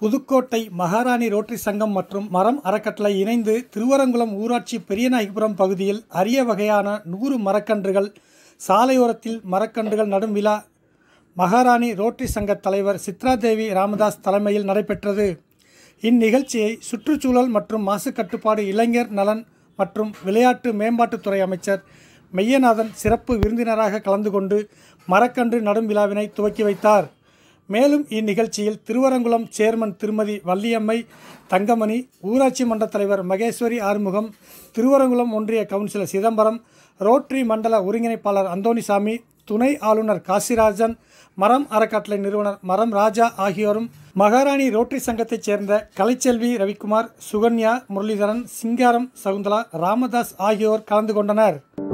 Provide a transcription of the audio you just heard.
புதுக்கோட்டை மகாராணி ரோட்டரி சங்கம் மற்றும் மரம் அறக்கட்டளை இணைந்து திருவரங்குளம் ஊராட்சி பெரியநாயகபுரம் பகுதியில் அரிய வகையான நூறு மரக்கன்றுகள் சாலையோரத்தில் மரக்கன்றுகள் நடும் விழா மகாராணி ரோட்டரி சங்க தலைவர் சித்ராதேவி ராமதாஸ் தலைமையில் நடைபெற்றது இந்நிகழ்ச்சியை சுற்றுச்சூழல் மற்றும் மாசு கட்டுப்பாடு இளைஞர் நலன் மற்றும் விளையாட்டு மேம்பாட்டுத்துறை அமைச்சர் மெய்யநாதன் சிறப்பு விருந்தினராக கலந்து கொண்டு மரக்கன்று நடும் விழாவினை துவக்கி வைத்தார் மேலும் இந்நிகழ்ச்சியில் திருவரங்குளம் சேர்மன் திருமதி வள்ளியம்மை தங்கமணி ஊராட்சி மன்ற தலைவர் மகேஸ்வரி ஆறுமுகம் திருவரங்குளம் ஒன்றிய கவுன்சிலர் சிதம்பரம் ரோட்டரி மண்டல ஒருங்கிணைப்பாளர் அந்தோணிசாமி துணை ஆளுநர் காசிராஜன் மரம் அறக்கட்டளை நிறுவனர் மரம் ராஜா ஆகியோரும் மகாராணி ரோட்டரி சங்கத்தைச் சேர்ந்த கலைச்செல்வி ரவிக்குமார் சுகன்யா முரளிதரன் சிங்காரம் சகுந்தலா ராமதாஸ் ஆகியோர் கலந்து கொண்டனர்